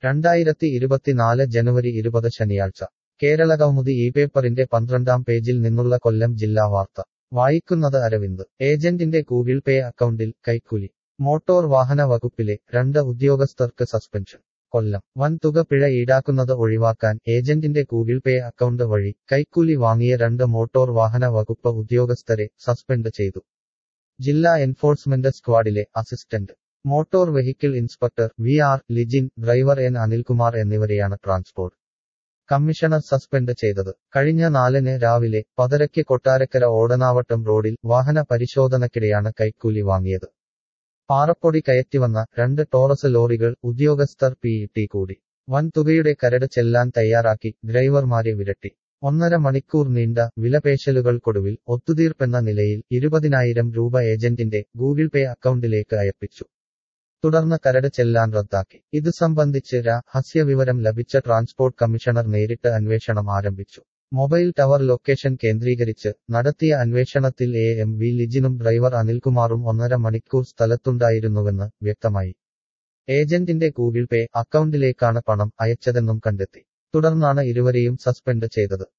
രണ്ടായിരത്തി ഇരുപത്തിനാല് ജനുവരി ഇരുപത് ശനിയാഴ്ച കേരളകൗമുദി ഈ പേപ്പറിന്റെ പന്ത്രണ്ടാം പേജിൽ നിന്നുള്ള കൊല്ലം ജില്ലാ വാർത്ത വായിക്കുന്നത് അരവിന്ദ് ഏജന്റിന്റെ ഗൂഗിൾ പേ അക്കൗണ്ടിൽ കൈക്കൂലി മോട്ടോർ വാഹന വകുപ്പിലെ രണ്ട് ഉദ്യോഗസ്ഥർക്ക് സസ്പെൻഷൻ കൊല്ലം വൻ തുക പിഴ ഈടാക്കുന്നത് ഒഴിവാക്കാൻ ഏജന്റിന്റെ ഗൂഗിൾ പേ അക്കൗണ്ട് വഴി കൈക്കൂലി വാങ്ങിയ രണ്ട് മോട്ടോർ വാഹന വകുപ്പ് ഉദ്യോഗസ്ഥരെ സസ്പെൻഡ് ചെയ്തു ജില്ലാ എൻഫോഴ്സ്മെന്റ് സ്ക്വാഡിലെ assistant motor vehicle inspector V R Lijin driver N അനിൽകുമാർ എന്നിവരെയാണ് ട്രാൻസ്പോർട്ട് കമ്മീഷണർ സസ്പെൻഡ് ചെയ്തത് കഴിഞ്ഞ നാലിന് രാവിലെ പതരയ്ക്ക് കൊട്ടാരക്കര ഓടനാവട്ടം റോഡിൽ വാഹന പരിശോധനയ്ക്കിടെയാണ് കൈക്കൂലി വാങ്ങിയത് പാറപ്പൊടി കയറ്റിവന്ന രണ്ട് ടോറസ് ലോറികൾ ഉദ്യോഗസ്ഥർ പിഇടി കൂടി വൻ തുകയുടെ കരട് ചെല്ലാൻ തയ്യാറാക്കി ഡ്രൈവർമാരെ വിരട്ടി ഒന്നര മണിക്കൂർ നീണ്ട വിലപേശലുകൾക്കൊടുവിൽ ഒത്തുതീർപ്പെന്ന നിലയിൽ ഇരുപതിനായിരം രൂപ ഏജന്റിന്റെ ഗൂഗിൾ പേ അക്കൗണ്ടിലേക്ക് അയപ്പിച്ചു തുടർന്ന് കരട് ചെല്ലാൻ റദ്ദാക്കി ഇത് സംബന്ധിച്ച് രഹസ്യവിവരം ലഭിച്ച ട്രാൻസ്പോർട്ട് കമ്മീഷണർ നേരിട്ട് അന്വേഷണം ആരംഭിച്ചു മൊബൈൽ ടവർ ലൊക്കേഷൻ കേന്ദ്രീകരിച്ച് നടത്തിയ അന്വേഷണത്തിൽ എ എം വി ലിജിനും ഡ്രൈവർ അനിൽകുമാറും ഒന്നര മണിക്കൂർ സ്ഥലത്തുണ്ടായിരുന്നുവെന്ന് വ്യക്തമായി ഏജന്റിന്റെ ഗൂഗിൾ പേ അക്കൗണ്ടിലേക്കാണ് പണം അയച്ചതെന്നും കണ്ടെത്തി തുടർന്നാണ് ഇരുവരെയും സസ്പെൻഡ് ചെയ്തത്